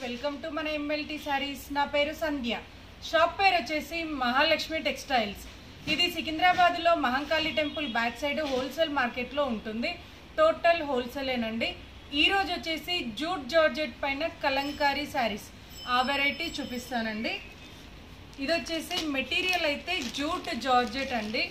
welcome to మన MLT sarees నా పేరు సంధ్య షాప్ పేరు వచ్చేసి మహాలక్ష్మి టెక్స్టైల్స్ ఇది సికింద్రాబాద్లో Mahankali temple back side wholesale మార్కెట్లో ఉంటుంది టోటల్ హోల్సేలేనండి ఈ రోజు వచ్చేసి జూట్ జార్జెట్ పైన కలంకారీ శారీస్ ఆ వెరైటీ చూపిస్తానండి ఇది వచ్చేసి మెటీరియల్ అయితే జూట్ జార్జెట్ అండి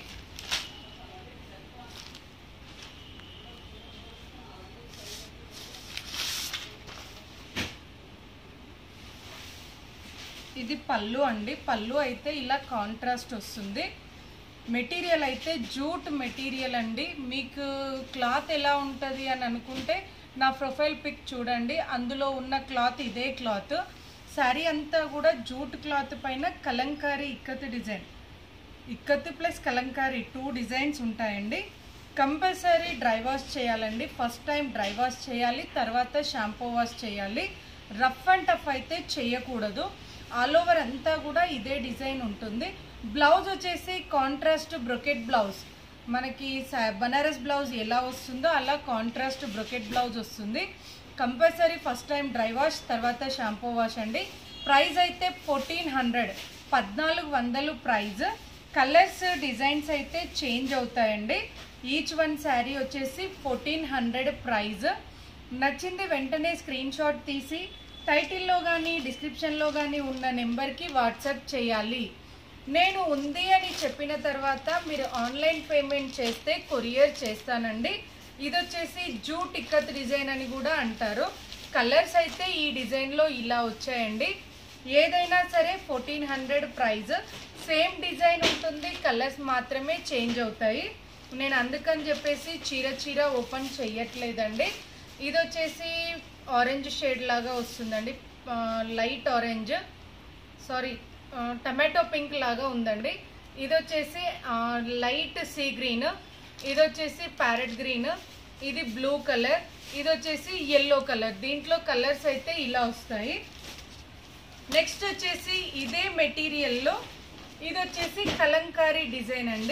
ఇది పళ్ళు అండి పళ్ళు అయితే ఇలా కాంట్రాస్ట్ వస్తుంది మెటీరియల్ అయితే జూట్ మెటీరియల్ అండి మీకు క్లాత్ ఎలా ఉంటుంది అని అనుకుంటే నా ప్రొఫైల్ పిక్ చూడండి అందులో ఉన్న క్లాత్ ఇదే క్లాత్ శారీ అంతా కూడా జూట్ క్లాత్ పైన kalamkari ikkat design ikkat plus kalamkari two designs ఉంటాయండి కంపల్సరీ డ్రై వాష్ చేయాలండి ఫస్ట్ టైం డ్రై వాష్ చేయాలి తర్వాత షాంపూ వాష్ చేయాలి రఫ్ అండ్ టఫ్ అయితే చేయకూడదు ఆల్ ఓవర్ అంతా కూడా ఇదే డిజైన్ ఉంటుంది బ్లౌజ్ వచ్చేసి కాంట్రాస్ట్ బ్రొకెట్ బ్లౌజ్ మనకి సా- బనారస్ బ్లౌజ్ ఎలా వస్తుందో అలా కాంట్రాస్ట్ బ్రొకెట్ బ్లౌజ్ వస్తుంది compulsory first time dry wash తర్వాత షాంపూ వాష్ అండి ప్రైస్ అయితే ఫోర్టీన్ హండ్రెడ్ పద్నాలుగు వందలు ప్రైజ్ కలర్స్ డిజైన్స్ అయితే చేంజ్ అవుతాయండి ఈచ్ వన్ శారీ వచ్చేసి ఫోర్టీన్ హండ్రెడ్ ప్రైజ్ నచ్చింది వెంటనే స్క్రీన్ షాట్ తీసి టైటిల్లో కానీ డిస్క్రిప్షన్లో కానీ ఉన్న నెంబర్కి వాట్సాప్ చేయాలి నేను ఉంది అని చెప్పిన తర్వాత మీరు ఆన్లైన్ పేమెంట్ చేస్తే కొరియర్ చేస్తానండి ఇది వచ్చేసి జూట్ ఇక్కత్ డిజైన్ అని కూడా అంటారు కలర్స్ అయితే ఈ డిజైన్లో ఇలా వచ్చాయండి ఏదైనా సరే fourteen hundred price same design ఉంటుంది కలర్స్ మాత్రమే చేంజ్ అవుతాయి నేను అందుకని చెప్పేసి చీర చీర ఓపెన్ చెయ్యట్లేదండి ఇది వచ్చేసి ఆరెంజ్ షేడ్ లాగా వస్తుందండి ఆ, లైట్ ఆరెంజ్ సారీ ఆ, టమాటో పింక్ లాగా ఉందండి ఇది వచ్చేసి ఆ, లైట్ సీ గ్రీన్ ఇది వచ్చేసి ప్యారెట్ గ్రీన్ ఇది బ్లూ కలర్ ఇది వచ్చేసి ఎల్లో కలర్ దీంట్లో కలర్స్ అయితే ఇలా వస్తాయి నెక్స్ట్ వచ్చేసి ఇదే మెటీరియల్లో ఇది వచ్చేసి కలంకారీ డిజైన్ అండి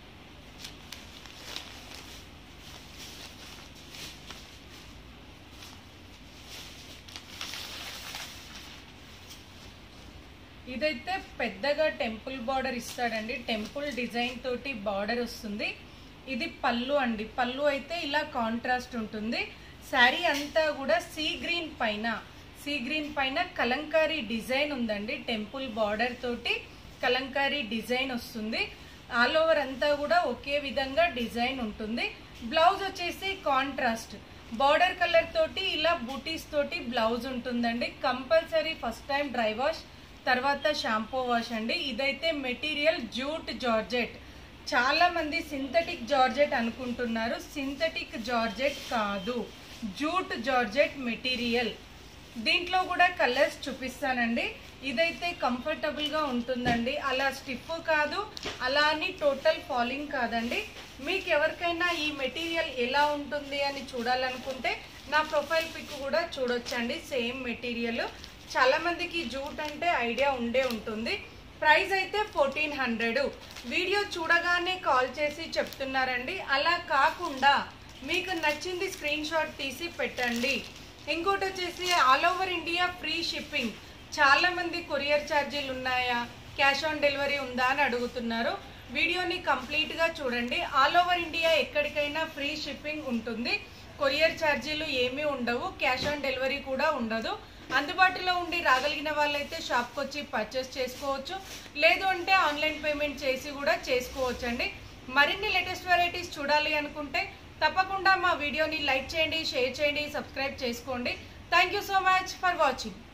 ఇదైతే పెద్దగా టెంపుల్ బార్డర్ ఇస్తాడండి టెంపుల్ డిజైన్ తోటి బార్డర్ వస్తుంది ఇది పళ్ళు అండి పళ్ళు అయితే ఇలా కాంట్రాస్ట్ ఉంటుంది శారీ అంతా కూడా సీ గ్రీన్ పైన సీ గ్రీన్ పైన కలంకారీ డిజైన్ ఉందండి టెంపుల్ బార్డర్ తోటి కలంకారీ డిజైన్ వస్తుంది ఆల్ ఓవర్ అంతా కూడా ఒకే విధంగా డిజైన్ ఉంటుంది బ్లౌజ్ వచ్చేసి కాంట్రాస్ట్ బార్డర్ కలర్ తోటి ఇలా బూటీస్ తోటి బ్లౌజ్ ఉంటుందండి compulsory first time dry wash తర్వాత షాంపూ వాష్ అండి ఇదైతే మెటీరియల్ జూట్ జార్జెట్ చాలా మంది సింథటిక్ జార్జెట్ అనుకుంటున్నారు సింథటిక్ జార్జెట్ కాదు జూట్ జార్జెట్ మెటీరియల్ దీంట్లో కూడా కలర్స్ చూపిస్తానండి ఇదైతే కంఫర్టబుల్ గా ఉంటుందండి అలా స్టిఫ్ కాదు అలా అని టోటల్ ఫాలింగ్ కాదండి మీకు ఎవరికైనా ఈ మెటీరియల్ ఎలా ఉంటుంది అని చూడాలనుకుంటే నా ప్రొఫైల్ పిక్ కూడా చూడొచ్చండి సేమ్ మెటీరియల్ చాలా మందికి జూట్ అంటే ఐడియా ఉండే ఉంటుంది ప్రైస్ అయితే ఫోర్టీన్ హండ్రెడ్ వీడియో చూడగానే కాల్ చేసి చెప్తున్నారండి అలా కాకుండా మీకు నచ్చింది స్క్రీన్ షాట్ తీసి పెట్టండి ఇంకోటి వచ్చేసి all over India free shipping చాలా మంది కొరియర్ ఛార్జీలు ఉన్నాయా క్యాష్ ఆన్ డెలివరీ ఉందా అని అడుగుతున్నారు వీడియోని కంప్లీట్ గా చూడండి ఆల్ ఓవర్ ఇండియా ఎక్కడికైనా ఫ్రీ షిప్పింగ్ ఉంటుంది కొరియర్ ఛార్జీలు ఏమీ ఉండవు క్యాష్ ఆన్ డెలివరీ కూడా ఉండదు అందుబాటులో ఉండి రాగలిగిన వాళ్ళైతే షాప్కి వచ్చి పర్చేస్ చేసుకోవచ్చు లేదు అంటే ఆన్లైన్ పేమెంట్ చేసి కూడా చేసుకోవచ్చు అండి మరిన్ని లేటెస్ట్ వెరైటీస్ చూడాలి అనుకుంటే తప్పకుండా మా వీడియోని లైక్ చేయండి షేర్ చేయండి సబ్స్క్రైబ్ చేసుకోండి thank you so much for watching